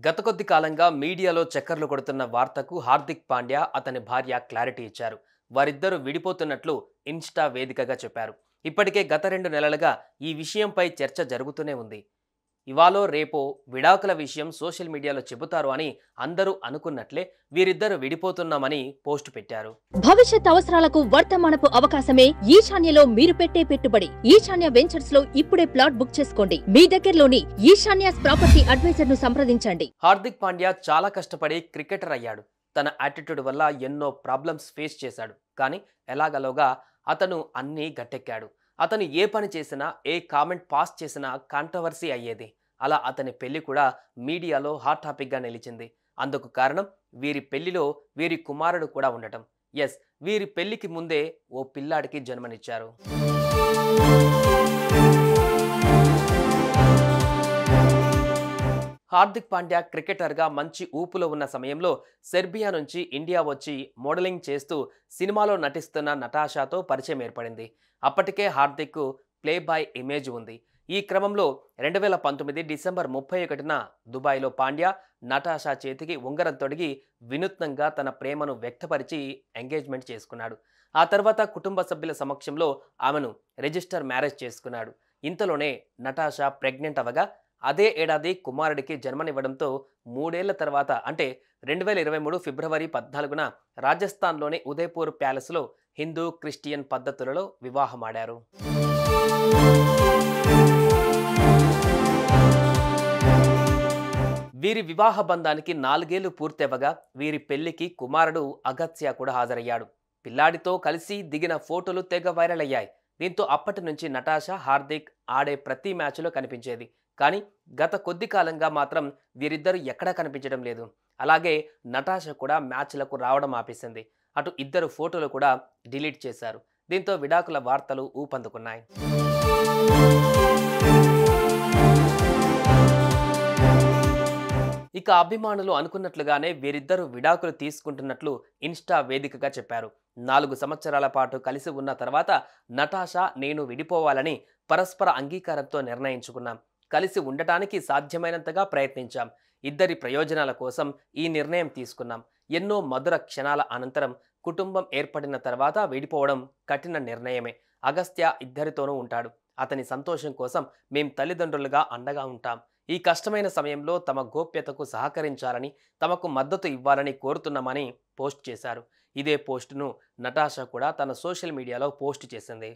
గత కొద్ది కాలంగా మీడియాలో చక్కర్లు కొడుతున్న వార్తకు హార్దిక్ పాండ్యా అతని భార్య క్లారిటీ ఇచ్చారు వారిద్దరూ విడిపోతున్నట్లు ఇన్స్టా వేదికగా చెప్పారు ఇప్పటికే గత రెండు నెలలుగా ఈ విషయంపై చర్చ జరుగుతూనే ఉంది ఇవాళో రేపో విడాకుల విషయం సోషల్ మీడియాలో చెబుతారు అని అందరూ అనుకున్నట్లే వీరిద్దరు విడిపోతున్నామని పోస్ట్ పెట్టారు భవిష్యత్ అవసరాలకు వర్తమానపు అవకాశమే ఈశాన్యలో మీరు పెట్టే పెట్టుబడి ఈశాన్య వెంచర్స్ లో ఇప్పుడే ప్లాట్ బుక్ చేసుకోండి మీ దగ్గరలోని ఈశాన్యాస్ ప్రాపర్టీ అడ్వైజర్ ను సంప్రదించండి హార్దిక్ పాండ్యా చాలా కష్టపడి క్రికెటర్ అయ్యాడు తన యాటిట్యూడ్ వల్ల ఎన్నో ప్రాబ్లమ్స్ ఫేస్ చేశాడు కానీ ఎలాగలోగా అతను అన్నీ గట్టెక్కాడు అతను ఏ పని చేసినా ఏ కామెంట్ పాస్ చేసినా కాంట్రవర్సీ అయ్యేది అలా అతని పెళ్లి కూడా మీడియాలో హాట్ టాపిక్గా నిలిచింది అందుకు కారణం వీరి పెళ్లిలో వీరి కుమారుడు కూడా ఉండటం ఎస్ వీరి పెళ్లికి ముందే ఓ పిల్లాడికి జన్మనిచ్చారు హార్దిక్ పాండ్యా క్రికెటర్గా మంచి ఊపులో ఉన్న సమయంలో సెర్బియా నుంచి ఇండియా వచ్చి మోడలింగ్ చేస్తూ సినిమాలో నటిస్తున్న నటాషాతో పరిచయం ఏర్పడింది అప్పటికే హార్దిక్ ప్లే బాయ్ ఇమేజ్ ఉంది ఈ క్రమంలో రెండు వేల పంతొమ్మిది డిసెంబర్ ముప్పై ఒకటిన దుబాయ్లో పాండ్యా నటాషా చేతికి ఉంగరం తొడిగి వినూత్నంగా తన ప్రేమను వ్యక్తపరిచి ఎంగేజ్మెంట్ చేసుకున్నాడు ఆ తర్వాత కుటుంబ సభ్యుల సమక్షంలో ఆమెను రిజిస్టర్ మ్యారేజ్ చేసుకున్నాడు ఇంతలోనే నటాషా ప్రెగ్నెంట్ అవగా అదే ఏడాది కుమారుడికి జన్మనివ్వడంతో మూడేళ్ల తర్వాత అంటే రెండు వేల ఇరవై మూడు ఫిబ్రవరి పద్నాలుగున రాజస్థాన్లోని ఉదయపూర్ ప్యాలెస్లో హిందూ క్రిస్టియన్ పద్ధతులలో వివాహమాడారు వీరి వివాహ బంధానికి నాలుగేళ్లు పూర్తవగా వీరి పెళ్లికి కుమారుడు అగత్య కూడా హాజరయ్యాడు పిల్లాడితో కలిసి దిగిన ఫోటోలు తెగ వైరల్ అయ్యాయి దీంతో అప్పటి నుంచి నటాషా హార్దిక్ ఆడే ప్రతి మ్యాచ్లో కనిపించేది కానీ గత కొద్ది కాలంగా మాత్రం వీరిద్దరు ఎక్కడా కనిపించడం లేదు అలాగే నటాషా కూడా మ్యాచ్లకు రావడం ఆపేసింది అటు ఇద్దరు ఫోటోలు కూడా డిలీట్ చేశారు దీంతో విడాకుల వార్తలు ఊపందుకున్నాయి ఇక అభిమానులు అనుకున్నట్లుగానే వీరిద్దరూ విడాకులు తీసుకుంటున్నట్లు ఇన్స్టా వేదికగా చెప్పారు నాలుగు సంవత్సరాల పాటు కలిసి ఉన్న తర్వాత నటాషా నేను విడిపోవాలని పరస్పర అంగీకారంతో నిర్ణయించుకున్నాం కలిసి ఉండటానికి సాధ్యమైనంతగా ప్రయత్నించాం ఇద్దరి ప్రయోజనాల కోసం ఈ నిర్ణయం తీసుకున్నాం ఎన్నో మధుర క్షణాల అనంతరం కుటుంబం ఏర్పడిన తర్వాత విడిపోవడం కఠిన నిర్ణయమే అగస్త్య ఇద్దరితోనూ ఉంటాడు అతని సంతోషం కోసం మేం తల్లిదండ్రులుగా అండగా ఉంటాం ఈ కష్టమైన సమయంలో తమ గోప్యతకు సహకరించాలని తమకు మద్దతు ఇవ్వాలని కోరుతున్నామని పోస్ట్ చేశారు ఇదే పోస్టును నటాషా కూడా తన సోషల్ మీడియాలో పోస్ట్ చేసింది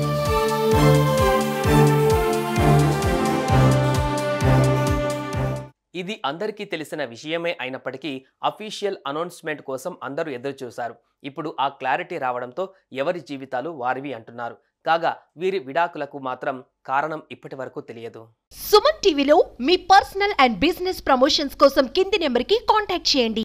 ఇది అందరికీ తెలిసిన విషయమే అయినప్పటికీ అఫీషియల్ అనౌన్స్మెంట్ కోసం అందరూ ఎదురుచూశారు ఇప్పుడు ఆ క్లారిటీ రావడంతో ఎవరి జీవితాలు వారివి అంటున్నారు కాగా వీరి విడాకులకు మాత్రం కారణం ఇప్పటి వరకు తెలియదు సుమన్ టీవీలో మీ పర్సనల్ అండ్ బిజినెస్ ప్రమోషన్స్ కోసం కింది నెంబర్కి కాంటాక్ట్ చేయండి